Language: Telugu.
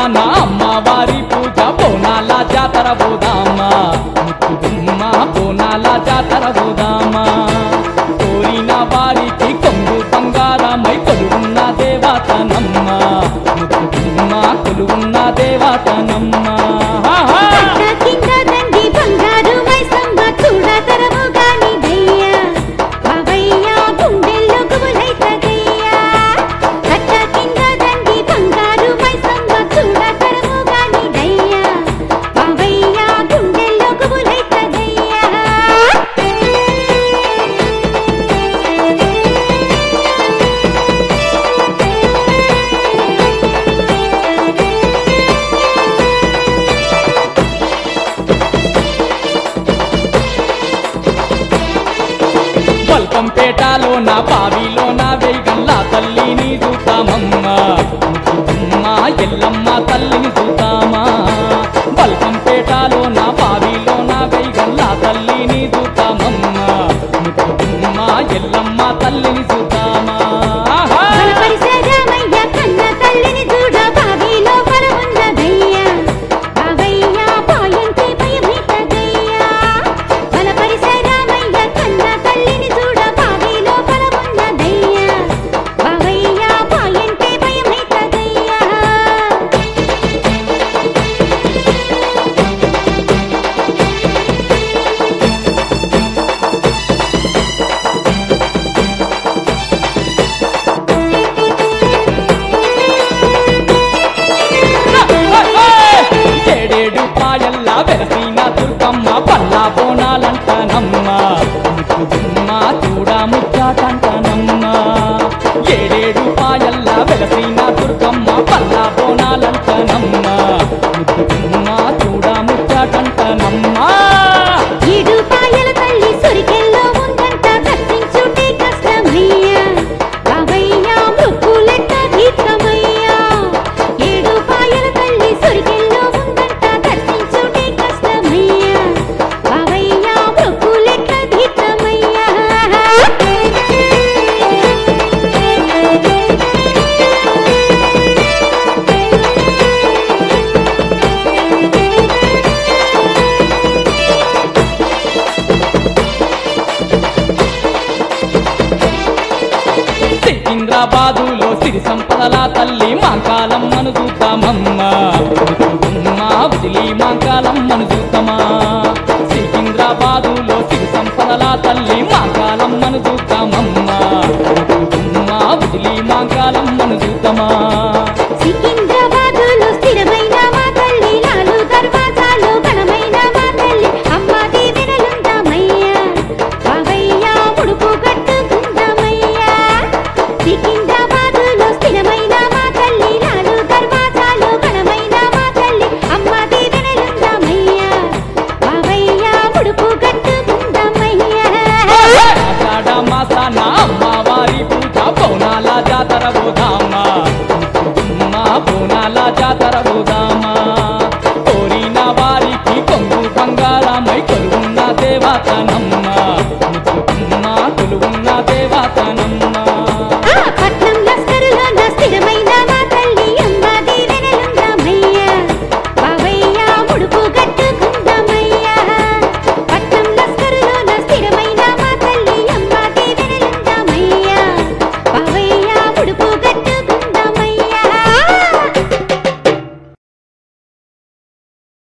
మాసాన అమ్మవారి పూజ బోనాల జాతర పోదామా ముక్కుదుమ్మ బోనాల జాతర పోదామా కోరిన వారికి కొంగు బంగారమై కొలువున్న దేవతనమ్మ ముక్కుదుమ్మ కొలువున్న దేవతనమ్మ కట్ట కింద దండి బంగారు మైసమ్మ చూడతరము గాని దయ్యా బావయ్య గుండెల్లో గుబులైతదయ్యా కట్ట కింద దండి బంగారు మైసమ్మ చూడతరము గాని దయ్యా బావయ్య గుండెల్లో గుబులైతదయ్యా పల్పంపేటలో నా బావిలో నా వేగంల తల్లిని చూద్దామమ్మా ముద్దుగుమ్మ ఎల్లమ్మ తల్లిని చూద్దామా పల్పంపేటలో నా బావిలో నా వేగంల తల్లిని చూద్దామమ్మా ముద్దుగుమ్మ ఎల్లమ్మ తల్లిని చూద్దామా ఆహా! బలపరిశరామయ్య కన్న తల్లిని చూడ బావిలో బలమున్నదయ్యా బావయ్య పాయంకి భయమైతదయ్యా బలపరిశరామయ్య కన్న తల్లిని చూడ బావిలో బలమున్నదయ్యా బావయ్య పాయంకి భయమైతదయ్యా ఏడేడు పాయల్ల వెలసిన దుర్గమ్మ పల్లా బోనాలంటనమ్మ ముద్దుగుమ్మ చూడ ముచ్చాటంటనమ్మ ఏడేడు పాయల్ల వెలసిన దుర్గమ్మ పల్లా బోనాలంటనమ్మ ముద్దుగుమ్మ చూడ ముచ్చాటంటనమ్మ ఏడు పాయల తల్లి సురికెల్లో ఉందంట దర్శించుటే కష్టమయ్యా బావయ్య మృక్కులెట్ట తీర్థమయ్యా ఏడు పాయల తల్లి సురికెల్లో ఉందంట దర్శించుటే కష్టమయ్యా బావయ్య మృక్కులెట్ట తీర్థమయ్యా సికింద్రాబాదులో సిరి సంపదల తల్లి మాంకాలమ్మను చూద్దామమ్మ ముద్దుగుమ్మ వదిలి మాంకాలమ్మను చూద్దామా సికింద్రాబాదులో సిరి సంపదల తల్లి మాంకాలమ్మను చూద్దామమ్మ ముద్దుగుమ్మ వదిలి మాంకాలమ్మను చూద్దామా సికింద్రాబాదులో స్థిరమైన మా తల్లి నాలుగు దర్వాజాలు ఘనమైన మా తల్లి అమ్మ దీవెనలుందామయ్యా బావయ్య ముడుపు కట్టుకుందామయ్యా సికింద్రాబాదులో స్థిరమైన మా తల్లి నాలుగు దర్వాజాలు ఘనమైన మా తల్లి అమ్మ దీవెనలుందామయ్యా బావయ్య ముడుపు కట్టుకుందామయ్యా ఆషాఢ మాసాన అమ్మవారి పూజ పౌనాల జాతర పోదామా